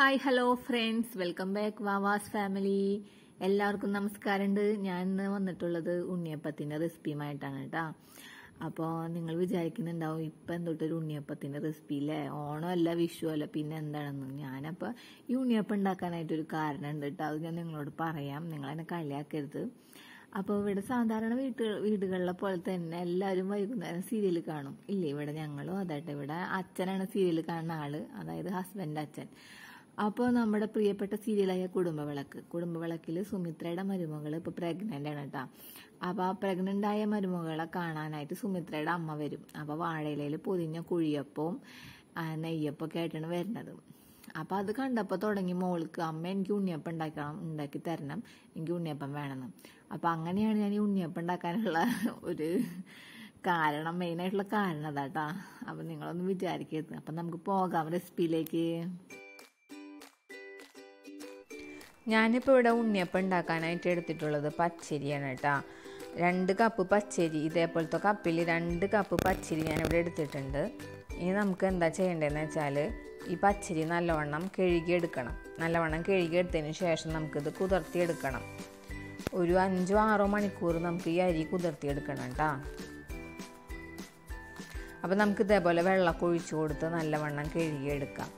hi hello friends welcome back Vavas family എല്ലാവർക്കും നമസ്കാരമുണ്ട് ഞാൻ ഇന്ന് വന്നിട്ടുള്ളത് ഉണ്ണിയപ്പത്തിൻ്റെ റെസിപ്പിയുമായിട്ടാണ് കേട്ടോ അപ്പോൾ നിങ്ങൾ വിചാരിക്കുന്നുണ്ടാവും ഇപ്പം എന്തൊട്ടൊരു ഉണ്ണിയപ്പത്തിൻ്റെ റെസിപ്പി അല്ലേ ഓണം അല്ല വിഷു അല്ല പിന്നെ എന്താണെന്ന് ഞാനപ്പോൾ ഈ ഉണ്ണിയപ്പം ഉണ്ടാക്കാനായിട്ടൊരു കാരണമുണ്ട് കേട്ടോ അത് ഞാൻ നിങ്ങളോട് പറയാം നിങ്ങളെന്നെ കളിയാക്കരുത് അപ്പോൾ ഇവിടെ സാധാരണ വീട്ട് വീടുകളിലെ പോലെ തന്നെ എല്ലാവരും വൈകുന്നേരം സീരിയൽ കാണും ഇല്ലേ ഇവിടെ ഞങ്ങളും അതാട്ടെ ഇവിടെ അച്ഛനാണ് സീരിയൽ കാണുന്ന ആള് അതായത് ഹസ്ബൻഡ് അച്ഛൻ അപ്പോൾ നമ്മുടെ പ്രിയപ്പെട്ട സീരിയലായ കുടുംബവിളക്ക് കുടുംബവിളക്കിൽ സുമിത്രയുടെ മരുമകൾ ഇപ്പോൾ പ്രഗ്നൻ്റ് ആണ് കേട്ടോ അപ്പോൾ ആ പ്രഗ്നൻ്റ് ആയ മരുമകളെ കാണാനായിട്ട് സുമിത്രയുടെ അമ്മ വരും അപ്പോൾ വാഴയിലയിൽ പൊതിഞ്ഞ കുഴിയപ്പവും നെയ്യപ്പൊക്കെ ആയിട്ടാണ് വരുന്നത് അപ്പോൾ അത് കണ്ടപ്പോൾ തുടങ്ങി മോൾക്ക് അമ്മ എനിക്ക് ഉണ്ണിയപ്പം ഉണ്ടാക്കണം ഉണ്ടാക്കി തരണം എനിക്ക് ഉണ്ണിയപ്പം വേണമെന്ന് അപ്പോൾ അങ്ങനെയാണ് ഞാൻ ഈ ഉണ്ണിയപ്പം ഉണ്ടാക്കാനുള്ള ഒരു കാരണം മെയിനായിട്ടുള്ള കാരണം അതാട്ടാ അപ്പം നിങ്ങളൊന്നും വിചാരിക്കരുത് അപ്പം നമുക്ക് പോകാം റെസിപ്പിയിലേക്ക് ഞാനിപ്പോൾ ഇവിടെ ഉണ്ണിയപ്പം ഉണ്ടാക്കാനായിട്ട് എടുത്തിട്ടുള്ളത് പച്ചരിയാണ് കേട്ടോ രണ്ട് കപ്പ് പച്ചരി ഇതേപോലത്തെ കപ്പിൽ രണ്ട് കപ്പ് പച്ചരി ഞാനിവിടെ എടുത്തിട്ടുണ്ട് ഇനി നമുക്ക് എന്താ ചെയ്യേണ്ടതെന്ന് വെച്ചാൽ ഈ പച്ചരി നല്ലവണ്ണം കഴുകിയെടുക്കണം നല്ലവണ്ണം കഴുകിയെടുത്തതിന് ശേഷം നമുക്കിത് കുതിർത്തിയെടുക്കണം ഒരു അഞ്ചോ ആറോ മണിക്കൂർ നമുക്ക് ഈ അരി കുതിർത്തിയെടുക്കണം കേട്ടോ അപ്പം നമുക്ക് ഇതേപോലെ വെള്ളമൊക്കെ ഒഴിച്ചു കൊടുത്ത് നല്ലവണ്ണം കഴുകിയെടുക്കാം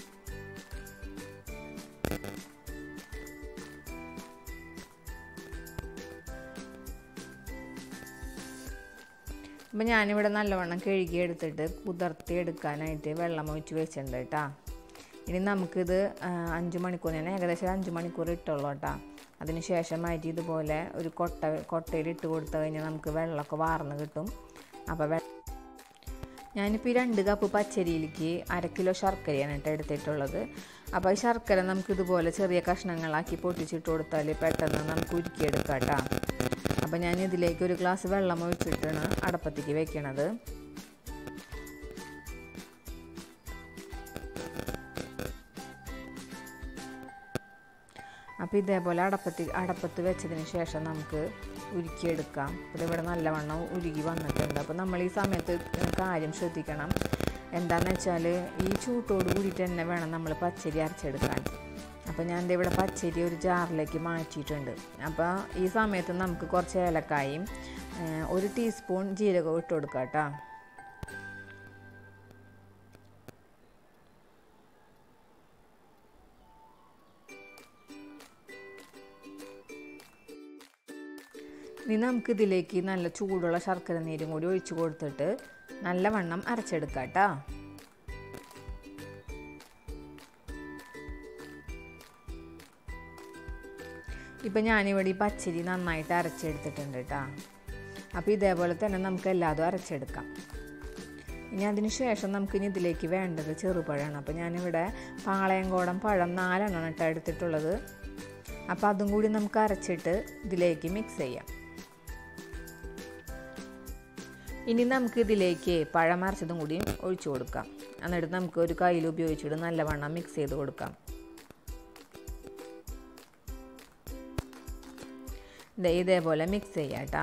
അപ്പം ഞാനിവിടെ നല്ലവണ്ണം കഴുകി എടുത്തിട്ട് കുതിർത്തി എടുക്കാനായിട്ട് വെള്ളം ഒഴിച്ച് വെച്ചിട്ടുണ്ട് കേട്ടോ ഇനി നമുക്കിത് അഞ്ച് മണിക്കൂർ ഞാൻ ഏകദേശം അഞ്ച് മണിക്കൂർ ഇട്ടുള്ളൂ കേട്ടോ അതിന് ശേഷമായിട്ട് ഇതുപോലെ ഒരു കൊട്ട കൊട്ടയിൽ ഇട്ട് കൊടുത്തു കഴിഞ്ഞാൽ നമുക്ക് വെള്ളമൊക്കെ വാർന്ന് കിട്ടും അപ്പോൾ വെ ഞാനിപ്പോൾ ഈ രണ്ട് കപ്പ് പച്ചരിയിലേക്ക് അര കിലോ ശർക്കരയാണ് കേട്ടോ എടുത്തിട്ടുള്ളത് അപ്പോൾ ഈ ശർക്കര നമുക്ക് ഇതുപോലെ ചെറിയ കഷ്ണങ്ങളാക്കി പൊട്ടിച്ചിട്ട് കൊടുത്താൽ പെട്ടെന്ന് നമുക്ക് ഉരുക്കിയെടുക്കാം കേട്ടോ അപ്പോൾ ഞാൻ ഇതിലേക്ക് ഒരു ഗ്ലാസ് വെള്ളം ഒഴിച്ചിട്ടാണ് അടപ്പത്തേക്ക് വെക്കണത് അപ്പോൾ ഇതേപോലെ അടപ്പത്തി അടപ്പത്ത് വെച്ചതിന് ശേഷം നമുക്ക് ഉരുക്കിയെടുക്കാം അപ്പോൾ ഇവിടെ നല്ലവണ്ണം ഉരുകി വന്നിട്ടുണ്ട് അപ്പോൾ നമ്മൾ ഈ സമയത്ത് കാര്യം ശ്രദ്ധിക്കണം എന്താണെന്ന് വെച്ചാൽ ഈ ചൂട്ടോട് കൂടിയിട്ട് തന്നെ വേണം നമ്മൾ പച്ചരി അരച്ചെടുക്കാൻ അപ്പോൾ ഞാൻ ഇവിടെ പച്ചരി ഒരു ജാറിലേക്ക് മാറ്റിയിട്ടുണ്ട് അപ്പോൾ ഈ സമയത്ത് നമുക്ക് കുറച്ച് ഏലക്കായും ഒരു ടീസ്പൂൺ ജീരകവും ഇട്ട് കൊടുക്കാം കേട്ടോ ഇനി നമുക്ക് ഇതിലേക്ക് നല്ല ചൂടുള്ള ശർക്കര നീരും കൂടി ഒഴിച്ചു കൊടുത്തിട്ട് നല്ലവണ്ണം അരച്ചെടുക്കാം കേട്ടോ ഇപ്പം ഞാനിവിടെ ഈ പച്ചരി നന്നായിട്ട് അരച്ചെടുത്തിട്ടുണ്ട് കേട്ടോ അപ്പോൾ ഇതേപോലെ തന്നെ നമുക്ക് എല്ലാതും അരച്ചെടുക്കാം ഇനി അതിന് ശേഷം നമുക്കിനി ഇതിലേക്ക് വേണ്ടത് ചെറുപഴമാണ് അപ്പോൾ ഞാനിവിടെ പാളയംകോടൻ പഴം നാലെണ്ണം കേട്ടോ എടുത്തിട്ടുള്ളത് അപ്പോൾ അതും കൂടി നമുക്ക് അരച്ചിട്ട് ഇതിലേക്ക് മിക്സ് ചെയ്യാം ഇനി നമുക്ക് ഇതിലേക്ക് പഴം അരച്ചതും കൂടി ഒഴിച്ചു കൊടുക്കാം എന്നിട്ട് നമുക്ക് ഒരു കയ്യിൽ ഉപയോഗിച്ചിട്ട് നല്ലവണ്ണം മിക്സ് ചെയ്ത് കൊടുക്കാം ഇതേപോലെ മിക്സ് ചെയ്യാം കേട്ടോ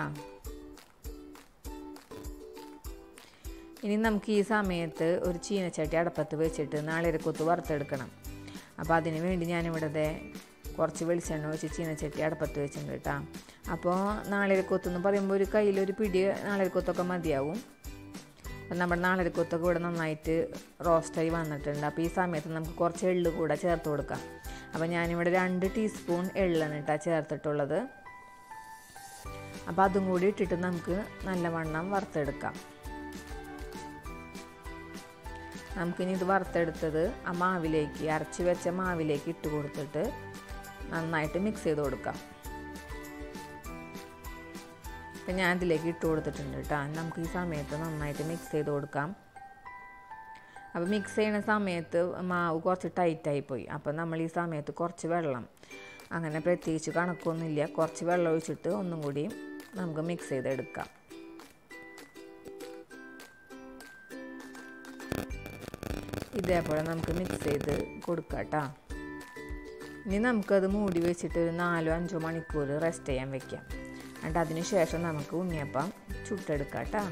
ഇനി നമുക്ക് ഈ സമയത്ത് ഒരു ചീനച്ചട്ടി അടപ്പത്ത് വെച്ചിട്ട് നാളിരക്കൊത്ത് വറുത്തെടുക്കണം അപ്പോൾ അതിന് വേണ്ടി ഞാനിവിടെ കുറച്ച് വെളിച്ചെണ്ണ വെച്ച് ചീനച്ചട്ടി അടപ്പത്ത് വെച്ചിട്ടുണ്ട് കേട്ടോ അപ്പോൾ നാളിരക്കൊത്ത് എന്ന് പറയുമ്പോൾ ഒരു കയ്യിലൊരു പിടി നാളിരക്കൊത്തൊക്കെ മതിയാവും അപ്പം നമ്മുടെ നാളിരക്കൊത്തൊക്കെ ഇവിടെ നന്നായിട്ട് റോസ്റ്റായി വന്നിട്ടുണ്ട് അപ്പോൾ ഈ സമയത്ത് നമുക്ക് കുറച്ച് എള്ള് കൂടെ ചേർത്ത് കൊടുക്കാം അപ്പോൾ ഞാനിവിടെ രണ്ട് ടീസ്പൂൺ എള്ളാണ് കേട്ടോ ചേർത്തിട്ടുള്ളത് അപ്പോൾ അതും കൂടി ഇട്ടിട്ട് നമുക്ക് നല്ലവണ്ണം വറുത്തെടുക്കാം നമുക്കിനി ഇത് വറുത്തെടുത്തത് ആ മാവിലേക്ക് അരച്ച് വെച്ച മാവിലേക്ക് ഇട്ട് കൊടുത്തിട്ട് നന്നായിട്ട് മിക്സ് ചെയ്ത് കൊടുക്കാം ഇപ്പം ഞാൻ ഇതിലേക്ക് ഇട്ട് കൊടുത്തിട്ടുണ്ട് കേട്ടോ നമുക്ക് ഈ സമയത്ത് നന്നായിട്ട് മിക്സ് ചെയ്ത് കൊടുക്കാം അപ്പോൾ മിക്സ് ചെയ്യുന്ന സമയത്ത് മാവ് കുറച്ച് ടൈറ്റായി പോയി അപ്പോൾ നമ്മൾ ഈ സമയത്ത് കുറച്ച് വെള്ളം അങ്ങനെ പ്രത്യേകിച്ച് കണക്കൊന്നുമില്ല കുറച്ച് വെള്ളം ഒഴിച്ചിട്ട് ഒന്നും കൂടി നമുക്ക് മിക്സ് ചെയ്തെടുക്കാം ഇതേപോലെ നമുക്ക് മിക്സ് ചെയ്ത് കൊടുക്കാം കേട്ടോ ഇനി നമുക്കത് മൂടി വെച്ചിട്ട് ഒരു നാലോ അഞ്ചോ മണിക്കൂർ റെസ്റ്റ് ചെയ്യാൻ വെക്കാം എന്നിട്ട് അതിന് ശേഷം നമുക്ക് ഉണ്ണിയപ്പം ചുട്ടെടുക്കാം കേട്ടോ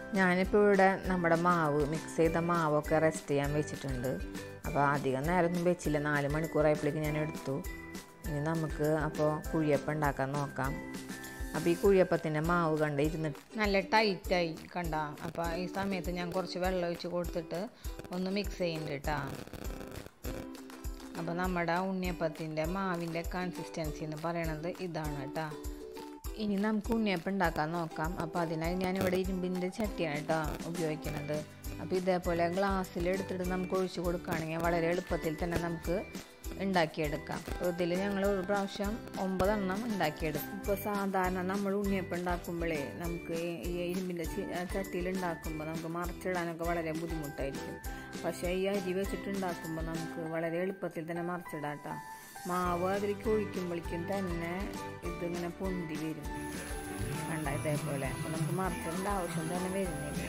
ഞാനിപ്പോൾ ഇവിടെ നമ്മുടെ മാവ് മിക്സ് ചെയ്ത മാവൊക്കെ റെസ്റ്റ് ചെയ്യാൻ വെച്ചിട്ടുണ്ട് അപ്പോൾ അധികം നേരമൊന്നും വെച്ചില്ല നാല് മണിക്കൂറായപ്പോഴേക്ക് ഞാൻ എടുത്തു ഇനി നമുക്ക് അപ്പോൾ കുഴിയപ്പം ഉണ്ടാക്കാൻ നോക്കാം അപ്പോൾ ഈ കുഴിയപ്പത്തിൻ്റെ മാവ് കണ്ട് ഇരുന്നിട്ട് നല്ല ടൈറ്റായി കണ്ട അപ്പോൾ ഈ സമയത്ത് ഞാൻ കുറച്ച് വെള്ളം ഒഴിച്ച് കൊടുത്തിട്ട് ഒന്ന് മിക്സ് ചെയ്യുന്നുണ്ട് കേട്ടോ അപ്പോൾ നമ്മുടെ ഉണ്ണിയപ്പത്തിൻ്റെ മാവിൻ്റെ കൺസിസ്റ്റൻസി എന്ന് പറയണത് ഇതാണ് കേട്ടോ ഇനി നമുക്ക് ഉണ്ണിയപ്പം ഉണ്ടാക്കാൻ നോക്കാം അപ്പോൾ അതിനായി ഞാനിവിടെ ഇരുമ്പിൻ്റെ ചട്ടിയാണ് കേട്ടോ ഉപയോഗിക്കുന്നത് അപ്പോൾ ഇതേപോലെ ഗ്ലാസ്സിൽ എടുത്തിട്ട് നമുക്ക് ഒഴിച്ച് കൊടുക്കുകയാണെങ്കിൽ വളരെ എളുപ്പത്തിൽ തന്നെ നമുക്ക് ഉണ്ടാക്കിയെടുക്കാം അപ്പോൾ ഇതിൽ ഞങ്ങൾ ഒരു പ്രാവശ്യം ഒമ്പതെണ്ണം ഉണ്ടാക്കിയെടുക്കും ഇപ്പോൾ സാധാരണ നമ്മൾ ഉണ്ണിയപ്പം ഉണ്ടാക്കുമ്പോഴേ നമുക്ക് ഈ ഇരുമ്പിൻ്റെ ചട്ടിയിൽ ഉണ്ടാക്കുമ്പോൾ നമുക്ക് മറിച്ചിടാനൊക്കെ വളരെ ബുദ്ധിമുട്ടായിരിക്കും പക്ഷേ ഈ അരി വെച്ചിട്ട് ഉണ്ടാക്കുമ്പോൾ നമുക്ക് വളരെ എളുപ്പത്തിൽ തന്നെ മറിച്ചിടാം കേട്ടോ മാവ് അതിലേക്ക് ഒഴിക്കുമ്പോഴേക്കും തന്നെ ഇതിങ്ങനെ പൊന്തി വരും കണ്ട ഇതേപോലെ അപ്പോൾ നമുക്ക് മറിച്ചിടേണ്ട ആവശ്യം തന്നെ വരുന്നില്ല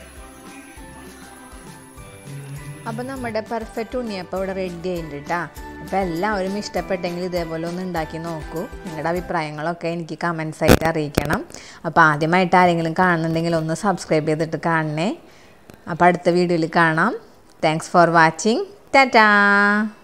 അപ്പോൾ നമ്മുടെ പെർഫെക്റ്റ് ഉണ്ണിയപ്പം ഇവിടെ റെഡി ആയിട്ടുണ്ട് കേട്ടോ അപ്പോൾ എല്ലാവരും ഇഷ്ടപ്പെട്ടെങ്കിൽ ഇതേപോലെ ഒന്ന് ഉണ്ടാക്കി നോക്കൂ നിങ്ങളുടെ അഭിപ്രായങ്ങളൊക്കെ എനിക്ക് കമൻസ് ആയിട്ട് അറിയിക്കണം അപ്പോൾ ആദ്യമായിട്ട് ആരെങ്കിലും കാണുന്നുണ്ടെങ്കിൽ ഒന്ന് സബ്സ്ക്രൈബ് ചെയ്തിട്ട് കാണണേ അപ്പോൾ അടുത്ത വീഡിയോയിൽ കാണാം താങ്ക്സ് ഫോർ വാച്ചിങ് ടാറ്റാ